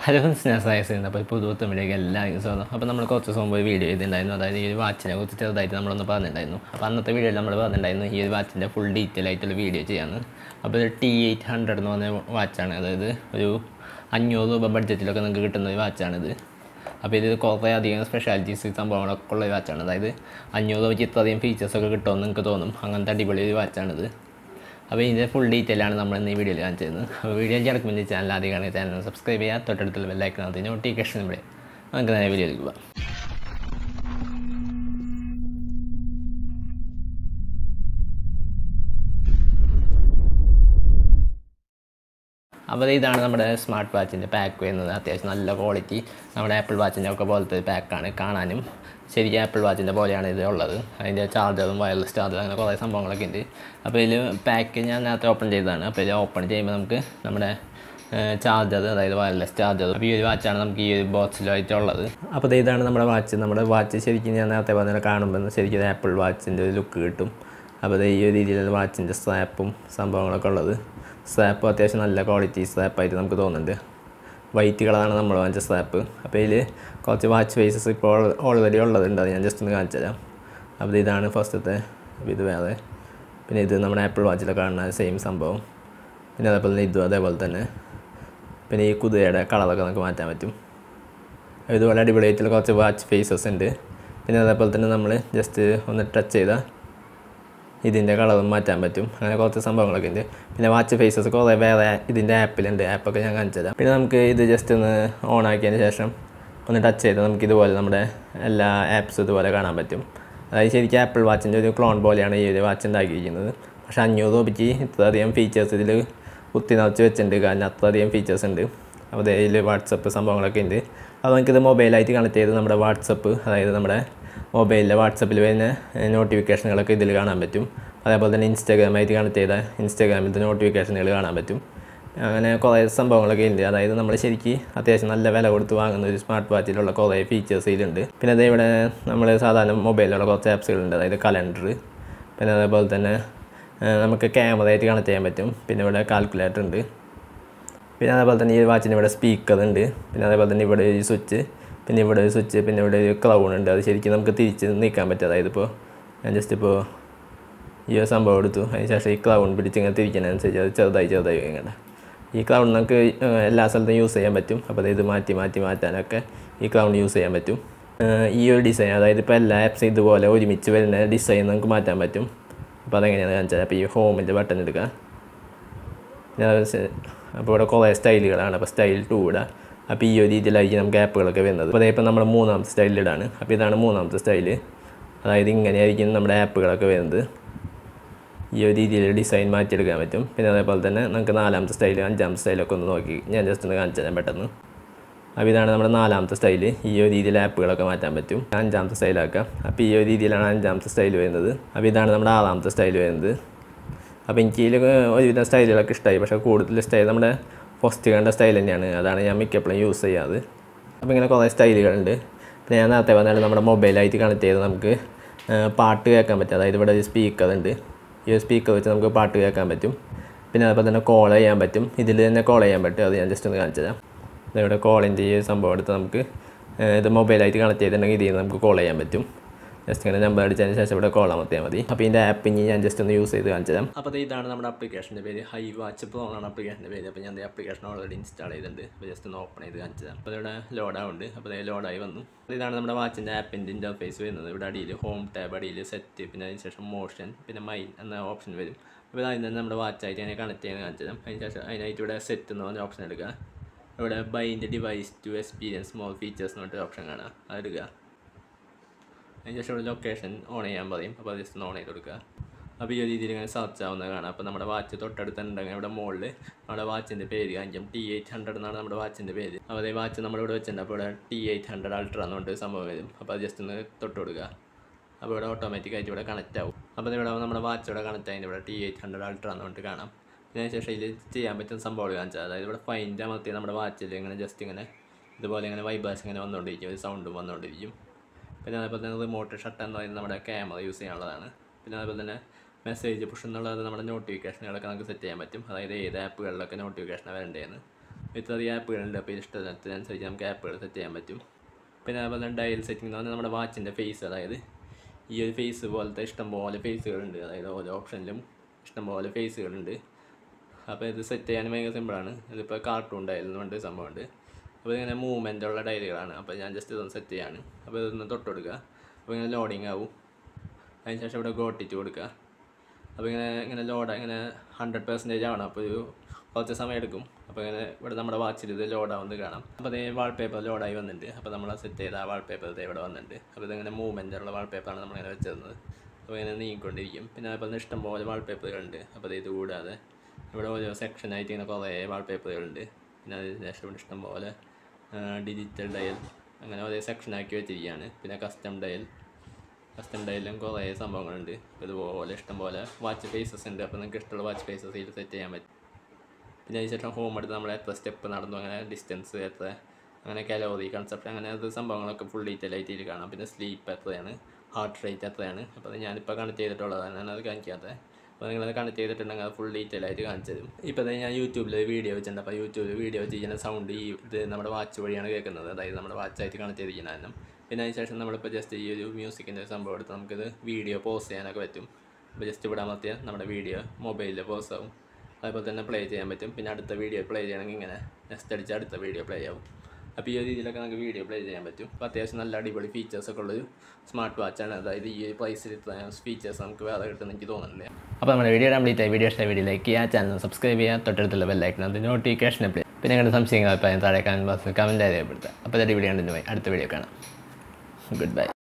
hello സ്നാസായസ് അപ്പോൾ പുതുവത്തമ്മിലേക്ക് എല്ലാവർക്കും സ്വാഗതം അപ്പോൾ നമ്മൾ കുറച്ച് ദിവസം മുമ്പ് ഒരു വീഡിയോ ചെയ്തിട്ടുണ്ടായിരുന്നു അതായത് ഈ ഒരു വാച്ചിനെ കുറിച്ച് ചെറുതായിട്ട് നമ്മളൊന്ന് പറഞ്ഞിട്ടുണ്ടായിരുന്നു അപ്പോൾ അന്നത്തെ വീഡിയോയിൽ നമ്മൾ പറഞ്ഞിട്ടുണ്ടായിരുന്നു ഈ ഒരു വാച്ചിൻ്റെ ഫുൾ ഡീറ്റെയിൽ ആയിട്ടുള്ള വീഡിയോ ചെയ്യാമെന്ന് അപ്പോൾ ഇത് ടി എയ്റ്റ് ഹൺഡ്രഡ് എന്ന് പറഞ്ഞ വാച്ചാണ് അതായത് ഒരു അഞ്ഞൂറ് രൂപ ബഡ്ജറ്റിലൊക്കെ നിങ്ങൾക്ക് കിട്ടുന്ന ഒരു വാച്ചാണിത് അപ്പോൾ ഇത് കുറേ അധികം സ്പെഷ്യാലിറ്റീസ് സംഭവങ്ങളൊക്കെ ഉള്ള ഒരു വാച്ചാണ് അതായത് അഞ്ഞൂറ് രൂപയ്ക്ക് ഇത്രയധികം ഫീച്ചേഴ്സൊക്കെ കിട്ടുമെന്ന് നിങ്ങൾക്ക് തോന്നും അങ്ങനത്തെ അടിപൊളി ഒരു വാച്ചാണിത് അപ്പോൾ ഇതിൻ്റെ ഫുൾ ഡീറ്റെയിൽ ആണ് നമ്മൾ ഇന്ന് ഈ വീഡിയോയിൽ കാണിച്ചത് അപ്പോൾ വീഡിയോ കിടക്കുമ്പോൾ ചാനൽ ആദ്യം കാണുക ചാനൽ സബ്സ്ക്രൈബ് ചെയ്യുക തൊട്ടടുത്തുള്ള ബെല്ലൈക്കനകത്ത് നോട്ടിഫിക്കേഷൻ ഇവിടെ നമുക്ക് നേരെ വീഡിയോയിലേക്ക് പോകാം അപ്പോൾ ഇതാണ് നമ്മുടെ സ്മാർട്ട് വാച്ചിൻ്റെ പാക്ക് വരുന്നത് അത്യാവശ്യം നല്ല ക്വാളിറ്റി നമ്മുടെ ആപ്പിൾ വാച്ചിൻ്റെ ഒക്കെ പോലത്തെ ഒരു പാക്കാണ് കാണാനും ശരിക്കും ആപ്പിൾ വാച്ചിൻ്റെ പോലെയാണ് ഇത് ഉള്ളത് അതിൻ്റെ ചാർജറും വയർലെസ് ചാർജർ അങ്ങനെ കുറേ സംഭവങ്ങളൊക്കെ ഉണ്ട് അപ്പോൾ ഇതിൽ പാക്ക് ഞാൻ നേരത്തെ ഓപ്പൺ ചെയ്തതാണ് അപ്പോൾ ഇത് ഓപ്പൺ ചെയ്യുമ്പോൾ നമുക്ക് നമ്മുടെ ചാർജർ അതായത് വയർലെസ് ചാർജർ അപ്പോൾ ഈ ഒരു വാച്ചാണ് നമുക്ക് ഈ ഒരു ബോക്സിലായിട്ടുള്ളത് അപ്പോൾ ദേ ഇതാണ് നമ്മുടെ വാച്ച് നമ്മുടെ വാച്ച് ശരിക്കും ഞാൻ നേരത്തെ പറഞ്ഞ കാണുമ്പോൾ ശരിക്കും ഇത് ആപ്പിൾ വാച്ചിൻ്റെ ഒരു ലുക്ക് കിട്ടും അപ്പോൾ ദേ ഈ ഒരു രീതിയിലുള്ള വാച്ചിൻ്റെ സ്ട്രാപ്പും സംഭവങ്ങളൊക്കെ ഉള്ളത് സ്ട്രാപ്പ് അത്യാവശ്യം നല്ല ക്വാളിറ്റി സ്ട്രാപ്പായിട്ട് നമുക്ക് തോന്നുന്നുണ്ട് വൈറ്റ് കളറാണ് നമ്മൾ വാങ്ങിച്ച സ്ട്രാപ്പ് അപ്പോൾ ഇതിൽ കുറച്ച് വാച്ച് ഫേസസ് ഇപ്പോൾ ഓൾറെഡി ഉള്ളതുണ്ട് അത് ഞാൻ ജസ്റ്റ് ഒന്ന് കാണിച്ചു തരാം അപ്പോൾ ഇതാണ് ഫസ്റ്റത്തെ അപ്പോൾ ഇത് വേറെ പിന്നെ ഇത് നമ്മുടെ ആപ്പിൾ വാച്ചിൽ കാണുന്ന സെയിം സംഭവം പിന്നെ അതേപോലെ തന്നെ ഇതും അതേപോലെ തന്നെ പിന്നെ ഈ കുതിരയുടെ കളറൊക്കെ നമുക്ക് മാറ്റാൻ പറ്റും ഇതുപോലെ അടിപൊളിയായിട്ടുള്ള കുറച്ച് വാച്ച് ഫേസസ് ഉണ്ട് പിന്നെ അതേപോലെ തന്നെ നമ്മൾ ജസ്റ്റ് ഒന്ന് ടച്ച് ചെയ്താൽ ഇതിൻ്റെ കളറും മാറ്റാൻ പറ്റും അങ്ങനെ കുറച്ച് സംഭവങ്ങളൊക്കെ ഉണ്ട് പിന്നെ വാച്ച് ഫേസസ് കുറേ വേറെ ഇതിൻ്റെ ആപ്പിലുണ്ട് ആപ്പൊക്കെ ഞാൻ കാണിച്ചു തരാം പിന്നെ നമുക്ക് ഇത് ജസ്റ്റ് ഒന്ന് ഓൺ ആക്കിയതിന് ശേഷം ഒന്ന് ടച്ച് ചെയ്താൽ നമുക്ക് ഇതുപോലെ നമ്മുടെ എല്ലാ ആപ്സും ഇതുപോലെ കാണാൻ പറ്റും അതായത് ശരിക്കും ആപ്പിൾ വാച്ചിൻ്റെ ഒരു ക്ലോൺ പോലെയാണ് ഈ ഒരു വാച്ച് ഉണ്ടാക്കിയിരിക്കുന്നത് പക്ഷേ അഞ്ഞൂറ് രൂപയ്ക്ക് ഇത്രയധികം ഫീച്ചേഴ്സ് ഇതിൽ കുത്തി നിറച്ച് വെച്ചിട്ടുണ്ട് കാരണം അത്രയധികം ഫീച്ചേഴ്സ് ഉണ്ട് അപ്പോൾ ഇതിൽ വാട്സപ്പ് സംഭവങ്ങളൊക്കെ ഉണ്ട് അപ്പോൾ നമുക്കിത് മൊബൈലായിട്ട് കണക്ട് ചെയ്ത് നമ്മുടെ വാട്സപ്പ് അതായത് നമ്മുടെ മൊബൈലിലെ വാട്സപ്പിൽ വരുന്ന നോട്ടിഫിക്കേഷനുകളൊക്കെ ഇതിൽ കാണാൻ പറ്റും അതേപോലെ തന്നെ ഇൻസ്റ്റാഗ്രാമായിട്ട് കണക്ട് ചെയ്ത ഇൻസ്റ്റാഗ്രാമിലത്തെ നോട്ടിഫിക്കേഷനുകൾ കാണാൻ പറ്റും അങ്ങനെ കുറേ സംഭവങ്ങളൊക്കെ ഉണ്ട് അതായത് നമ്മൾ ശരിക്കും അത്യാവശ്യം നല്ല വില കൊടുത്ത് വാങ്ങുന്ന ഒരു സ്മാർട്ട് വാച്ചിലുള്ള കുറേ ഫീച്ചേഴ്സ് ഇതിലുണ്ട് പിന്നെ അതേ ഇവിടെ നമ്മൾ സാധാരണ മൊബൈലിലുള്ള കുറച്ച് ആപ്സുകളുണ്ട് അതായത് കലണ്ടർ പിന്നെ അതേപോലെ തന്നെ നമുക്ക് ക്യാമറ ആയിട്ട് കണക്ട് ചെയ്യാൻ പറ്റും പിന്നെ ഇവിടെ കാൽക്കുലേറ്റർ ഉണ്ട് പിന്നെ അതേപോലെ തന്നെ ഈ വാച്ചിന് ഇവിടെ സ്പീക്കർ ഉണ്ട് പിന്നെ അതേപോലെ തന്നെ ഇവിടെ ഒരു സ്വിച്ച് പിന്നെ ഇവിടെ ഒരു സ്വിച്ച് പിന്നെ ഇവിടെ ഒരു ക്ലൗൺ ഉണ്ട് അത് ശരിക്കും നമുക്ക് തിരിച്ച് നീക്കാൻ പറ്റും അതായത് ഇപ്പോൾ ഞാൻ ജസ്റ്റ് ഇപ്പോൾ ഈ ഒരു സംഭവം എടുത്തു അതിന് ശേഷം ഈ ക്ലൗൺ പിടിച്ച് ഇങ്ങനെ തിരിക്കുന്നതനുസരിച്ച് അത് ചെറുതായി ചെറുതായി ഇങ്ങനെ ഈ ക്ലൗൺ നമുക്ക് എല്ലാ സ്ഥലത്തും യൂസ് ചെയ്യാൻ പറ്റും അപ്പോൾ ഇത് മാറ്റി മാറ്റി മാറ്റാനൊക്കെ ഈ ക്ലൗൺ യൂസ് ചെയ്യാൻ പറ്റും ഈ ഒരു ഡിസൈൻ അതായത് ഇപ്പോൾ എല്ലാ ആപ്സും ഇതുപോലെ ഒരുമിച്ച് വരുന്ന ഡിസൈൻ നമുക്ക് മാറ്റാൻ പറ്റും അപ്പോൾ അതെങ്ങനെയാണ് കാണിച്ചത് അപ്പോൾ ഈ ഹോമിൻ്റെ ബട്ടൺ എടുക്കുക അപ്പോൾ ഇവിടെ കുറേ സ്റ്റൈലുകളാണ് അപ്പോൾ സ്റ്റൈൽ ടൂ ഇടുക അപ്പോൾ ഈ ഒരു രീതിയിലായിരിക്കും നമുക്ക് ആപ്പുകളൊക്കെ വരുന്നത് അപ്പോൾ ഇപ്പോൾ നമ്മൾ മൂന്നാമത്തെ സ്റ്റൈലിലിടാണ് അപ്പോൾ ഇതാണ് മൂന്നാമത്തെ സ്റ്റൈല് അതായത് ഇങ്ങനെയായിരിക്കും നമ്മുടെ ആപ്പുകളൊക്കെ വരുന്നത് ഈ ഒരു രീതിയിൽ ഡിസൈൻ മാറ്റിയെടുക്കാൻ പറ്റും പിന്നെ അതേപോലെ തന്നെ നമുക്ക് നാലാമത്തെ സ്റ്റൈൽ അഞ്ചാമത്തെ സ്റ്റൈലൊക്കെ ഒന്ന് നോക്കി ഞാൻ ജസ്റ്റ് ഒന്ന് കാണിച്ചു തരാം പെട്ടെന്ന് അപ്പോൾ ഇതാണ് നമ്മുടെ നാലാമത്തെ സ്റ്റൈല് ഈ ഒരു രീതിയിൽ ആപ്പുകളൊക്കെ മാറ്റാൻ പറ്റും അഞ്ചാമത്തെ സ്റ്റൈലാക്കാം അപ്പോൾ ഈ ഒരു രീതിയിലാണ് അഞ്ചാമത്തെ സ്റ്റൈൽ വരുന്നത് അപ്പോൾ ഇതാണ് നമ്മുടെ ആറാമത്തെ സ്റ്റൈൽ വരുന്നത് അപ്പോൾ എനിക്ക് ഇതിൽ ഒരുവിധം സ്റ്റൈലുകളൊക്കെ ഇഷ്ടമായി പക്ഷേ കൂടുതൽ സ്റ്റൈൽ നമ്മുടെ ഫസ്റ്റ് കണ്ട സ്റ്റൈൽ തന്നെയാണ് അതാണ് ഞാൻ മിക്കപ്പോഴും യൂസ് ചെയ്യാറ് അപ്പോൾ ഇങ്ങനെ കുറേ സ്റ്റൈലുകളുണ്ട് പിന്നെ ഞാൻ നേരത്തെ പറഞ്ഞാൽ നമ്മുടെ മൊബൈലായിട്ട് കണക്ട് ചെയ്ത് നമുക്ക് പാട്ട് കേൾക്കാൻ പറ്റും അതായത് ഇവിടെ ഒരു സ്പീക്കർ ഉണ്ട് ഈ ഒരു സ്പീക്കർ വെച്ച് നമുക്ക് പാട്ട് കേൾക്കാൻ പറ്റും പിന്നെ അതുപോലെ തന്നെ കോൾ ചെയ്യാൻ പറ്റും ഇതിൽ തന്നെ കോൾ ചെയ്യാൻ പറ്റും അത് ഞാൻ ജസ്റ്റ് ഒന്ന് കാണിച്ചു തരാം ഇവിടെ കോളിൻ്റെ ഈ സംഭവം എടുത്ത് നമുക്ക് ഇത് മൊബൈലായിട്ട് കണക്ട് ചെയ്തിട്ടുണ്ടെങ്കിൽ ഇതിൽ നിന്ന് നമുക്ക് കോൾ ചെയ്യാൻ പറ്റും ജസ്റ്റ് ഇങ്ങനെ നമ്പർ അടിച്ചതിന് ശേഷം ഇവിടെ കോൾ അമർത്തിയാൽ മതി അപ്പോൾ ഇതിൻ്റെ ആപ്പ് ഇനി ഞാൻ ജസ്റ്റ് ഒന്ന് യൂസ് ചെയ്ത് കാണിച്ചു തരാം അപ്പോൾ ഇതാണ് നമ്മുടെ ആപ്ലിക്കേഷൻ്റെ പേര് ഹൈ വാച്ച് പ്രോ ആണ് ആപ്ലിക്കേഷൻ്റെ പേര് അപ്പോൾ ഞാൻ ആപ്ലിക്കേഷൻ ഓൾറെഡി ഇൻസ്റ്റാൾ ചെയ്തിട്ടുണ്ട് അപ്പോൾ ജസ്റ്റ് ഒന്ന് ഓപ്പൺ ചെയ്ത് കാണിച്ചു തരാം അപ്പോൾ ഇവിടെ ലോഡ് ആവുന്നുണ്ട് അപ്പോൾ ഇത് ലോഡായി വന്നു ഇതാണ് നമ്മുടെ വാച്ചിൻ്റെ ആപ്പിൻ്റെ ഇൻ്റർഫേസ് വരുന്നത് ഇവിടെ അടിയിൽ ഹോം ടാബ് അടിയിൽ സെറ്റ് പിന്നെ അതിന് ശേഷം മോഷൻ പിന്നെ മൈൻ എന്ന ഓപ്ഷൻ വരും അപ്പോൾ അതിൽ നിന്ന് നമ്മുടെ വാച്ചായിട്ട് അതിനെ കണക്ട് ചെയ്യാൻ കാണിച്ചു തരാം അതിന് ശേഷം അതിനായിട്ട് ഇവിടെ സെറ്റ് എന്ന് പറഞ്ഞ ഓപ്ഷൻ എടുക്കുക ഇവിടെ ബൈൻ്റെ device to experience more features എന്ന് പറഞ്ഞിട്ട് ഓപ്ഷൻ കാണാം അതെടുക്കുക അതിന് ശേഷം ഇവിടെ ലൊക്കേഷൻ ഓൺ ചെയ്യാൻ പറയും അപ്പോൾ ജസ്റ്റ് ഒന്ന് ഓൺ ചെയ്ത് കൊടുക്കുക അപ്പോൾ ഈ ഒരു രീതിയിൽ ഇങ്ങനെ സെർച്ച് ആവുന്നത് കാണാം അപ്പോൾ നമ്മുടെ വാച്ച് തൊട്ടടുത്ത് ഉണ്ടെങ്കിൽ ഇവിടെ മുകളിൽ നമ്മുടെ വാച്ചിൻ്റെ പേര് കാണിക്കും ടി എയ്റ്റ് ഹൺഡ്രഡ് എന്നാണ് നമ്മുടെ വാച്ചിൻ്റെ പേര് അപ്പോൾ ഈ വാച്ച് നമ്മളിവിടെ വെച്ചിട്ടുണ്ട് അപ്പോൾ ഇവിടെ ടി എയ്റ്റ് ഹൺഡ്രഡ് അൾട്ര എന്ന് പറഞ്ഞിട്ട് സംഭവം വരും അപ്പോൾ അത് ജസ്റ്റ് ഒന്ന് തൊട്ട് കൊടുക്കുക അപ്പോൾ ഇവിടെ ഓട്ടോമാറ്റിക് ആയിട്ട് ഇവിടെ കണക്റ്റ് ആവും അപ്പോൾ ഇവിടെ നമ്മുടെ വാച്ച് ഇവിടെ കണക്റ്റ് ആയിട്ട് ഇവിടെ ടി എയ്റ്റ് ഹൺഡ്രഡ് അൾട്ര എന്ന് പറഞ്ഞിട്ട് കാണാം പിന്നെ ശേഷം ഇതിൽ ചെയ്യാൻ പറ്റുന്ന സംഭവങ്ങൾ കാണിച്ചാൽ അതായത് ഇവിടെ ഫൈൻ്റെ അമർത്തി നമ്മുടെ വാച്ചിൽ ഇങ്ങനെ ജസ്റ്റ് ഇങ്ങനെ ഇതുപോലെ ഇങ്ങനെ വൈബ്രേഷൻ ഇങ്ങനെ വന്നുകൊണ്ടിരിക്കും ഒരു സൗണ്ടും വന്നുകൊണ്ടിരിക്കും പിന്നെ അതേപോലെ തന്നെ റിമോട്ട് ഷട്ട് എന്ന് പറയുന്നത് നമ്മുടെ ക്യാമറ യൂസ് ചെയ്യാനുള്ളതാണ് പിന്നെ അതേപോലെ തന്നെ മെസ്സേജ് പുഷ് എന്നുള്ളത് നമ്മുടെ നോട്ടിഫിക്കേഷനുകളൊക്കെ നമുക്ക് സെറ്റ് ചെയ്യാൻ പറ്റും അതായത് ഏത് ആപ്പുകളിലൊക്കെ നോട്ടിഫിക്കേഷൻ വരേണ്ടതെന്ന് ഇത്രയധികം ആപ്പുകളുണ്ട് അപ്പോൾ ഇഷ്ടത്തിനനുസരിച്ച് നമുക്ക് ആപ്പുകൾ സെറ്റ് ചെയ്യാൻ പറ്റും പിന്നെ അതുപോലെ ഡയൽ സെറ്റിംഗ് എന്ന് പറഞ്ഞാൽ നമ്മുടെ വാച്ചിൻ്റെ ഫേസ് അതായത് ഈ ഒരു ഫേസ് പോലത്തെ ഇഷ്ടംപോലെ ഫേസുകളുണ്ട് അതായത് ഓരോ ഓപ്ഷനിലും ഇഷ്ടംപോലെ ഫേസുകളുണ്ട് അപ്പോൾ ഇത് സെറ്റ് ചെയ്യാൻ ഭയങ്കര സിമ്പിളാണ് ഇതിപ്പോൾ കാർട്ടൂൺ ഡയൽ എന്ന് പറഞ്ഞിട്ട് സംഭവമുണ്ട് അപ്പോൾ ഇങ്ങനെ മൂവ്മെൻ്റ് ഉള്ള ഡയലുകളാണ് അപ്പോൾ ഞാൻ ജസ്റ്റ് ഇതൊന്ന് സെറ്റ് ചെയ്യാണ് അപ്പോൾ ഇതൊന്ന് തൊട്ട് കൊടുക്കുക അപ്പോൾ ഇങ്ങനെ ലോഡിങ് ആവും അതിനുശേഷം ഇവിടെ ഗോട്ടിട്ട് കൊടുക്കുക അപ്പോൾ ഇങ്ങനെ ഇങ്ങനെ ലോഡ് ഇങ്ങനെ ഹൺഡ്രഡ് പെർസെൻറ്റേജ് ആവണം അപ്പോൾ ഒരു കുറച്ച് സമയം എടുക്കും അപ്പോൾ ഇങ്ങനെ ഇവിടെ നമ്മുടെ വാച്ചിൽ ഇത് ലോഡാവുന്നത് കാണാം അപ്പോൾ അതേ വാൾപേപ്പർ ലോഡായി വന്നിട്ടുണ്ട് അപ്പോൾ നമ്മൾ സെറ്റ് ചെയ്ത ആ വാൾപേപ്പർ ഇത് ഇവിടെ വന്നിട്ടുണ്ട് അപ്പോൾ ഇതിങ്ങനെ മൂവ്മെൻ്റ് ഉള്ള വാൾപേപ്പറാണ് നമ്മളിങ്ങനെ വെച്ചിരുന്നത് അപ്പോൾ ഇങ്ങനെ നീങ്ങിക്കൊണ്ടിരിക്കും പിന്നെ അതുപോലെ ഇഷ്ടംപോലെ വാൾപേപ്പറുകളുണ്ട് അപ്പോൾ ഇത് കൂടാതെ ഇവിടെ ഓരോ സെക്ഷനായിട്ട് ഇങ്ങനെ കുറേ വാൾപേപ്പറുകളുണ്ട് പിന്നെ അതിന് ശേഷം ഇവിടെ ഇഷ്ടംപോലെ ഡിജിറ്റൽ ഡയൽ അങ്ങനെ ഒരേ സെക്ഷനാക്കി വെച്ചിരിക്കുകയാണ് പിന്നെ കസ്റ്റം ഡയൽ കസ്റ്റം ഡയലും കുറേ സംഭവങ്ങളുണ്ട് ഇതുപോലെ ഇഷ്ടംപോലെ വാച്ച് ഫേസസ് ഉണ്ട് അപ്പോൾ നിങ്ങൾക്ക് ഇഷ്ടമുള്ള വാച്ച് ഫേസസ് ഇതിൽ സെറ്റ് ചെയ്യാൻ പറ്റും പിന്നെ അതിന് ശേഷം ഹോം എടുത്ത് നമ്മൾ എത്ര സ്റ്റെപ്പ് നടന്നു അങ്ങനെ ഡിസ്റ്റൻസ് എത്ര അങ്ങനെ കലോറി കൺസെപ്റ്റ് അങ്ങനെ അത് സംഭവങ്ങളൊക്കെ ഫുൾ ഡീറ്റെയിൽ ആയിട്ട് ഇതിൽ കാണാം പിന്നെ സ്ലീപ്പ് എത്രയാണ് ഹാർട്ട് റേറ്റ് എത്രയാണ് അപ്പോൾ അത് ഞാനിപ്പോൾ കണക്ട് ചെയ്തിട്ടുള്ളതാണ് ഞാനത് കാണിക്കാത്തത് അപ്പോൾ നിങ്ങളത് കണക്ട് ചെയ്തിട്ടുണ്ടെങ്കിൽ അത് ഫുൾ ഡീറ്റെയിൽ ആയിട്ട് കാണിച്ചു തരും ഇപ്പോൾ തന്നെ ഞാൻ യൂട്യൂബിൽ വീഡിയോ വെച്ചിട്ടുണ്ട് അപ്പോൾ യൂട്യൂബിൽ വീഡിയോ ചെയ്യുന്ന സൗണ്ട് ഈ ഇത് നമ്മുടെ വാച്ച് വഴിയാണ് കേൾക്കുന്നത് അതായത് നമ്മുടെ വാച്ചായിട്ട് കണക്ട് ചെയ്തിരിക്കുന്നതിനും പിന്നെ അതിന് ശേഷം നമ്മളിപ്പോൾ ജസ്റ്റ് ഈ ഒരു മ്യൂസിക്കിൻ്റെ സംഭവം എടുത്ത് നമുക്കിത് വീഡിയോ പോസ് ചെയ്യാനൊക്കെ പറ്റും അപ്പോൾ ജസ്റ്റ് ഇവിടെ അമർത്തിയാൽ നമ്മുടെ വീഡിയോ മൊബൈലിൽ പോസ് ആവും അതുപോലെ തന്നെ പ്ലേ ചെയ്യാൻ പറ്റും പിന്നെ അടുത്ത വീഡിയോ പ്ലേ ചെയ്യണമെങ്കിൽ ഇങ്ങനെ നെക്സ്റ്റ് അടിച്ച് അടുത്ത വീഡിയോ പ്ലേ ആവും അപ്പോൾ ഈ ഒരു രീതിയിലൊക്കെ നമുക്ക് വീഡിയോ പ്ലേ ചെയ്യാൻ പറ്റും അപ്പോൾ അത്യാവശ്യം നല്ല അടിപൊളി ഫീച്ചേഴ്സ് ഒക്കെ ഉള്ളൊരു സ്മാർട്ട് വാച്ചാണ് അതായത് ഈ പ്രൈസിൽ ഇത്രയും ഫീച്ചേഴ്സ് നമുക്ക് വേറെ കിട്ടുമെന്ന് എനിക്ക് തോന്നുന്നില്ല അപ്പോൾ നമ്മുടെ വീഡിയോ കംപ്ലീറ്റ് ആയി വീഡിയോ ഇഷ്ടമായ വീഡിയോ ലൈക്ക് ചെയ്യുക ചാനൽ സബ്സ്ക്രൈബ് ചെയ്യുക തൊട്ടടുത്തുള്ള ബെല്ലൈക്കൻ അത് നോട്ടിഫിക്കേഷൻ അപ്ലൈ പിന്നെ നിങ്ങളുടെ സംശയങ്ങൾ അഭിപ്രായം താഴെ കമൻറ്റ് ബോക്സിൽ കമൻറ്റ് രേഖപ്പെടുത്തുക അപ്പോൾ അതൊരു വീഡിയോ കണ്ടിന്യൂ അടുത്ത വീഡിയോ കാണാം ഗുഡ് ബൈ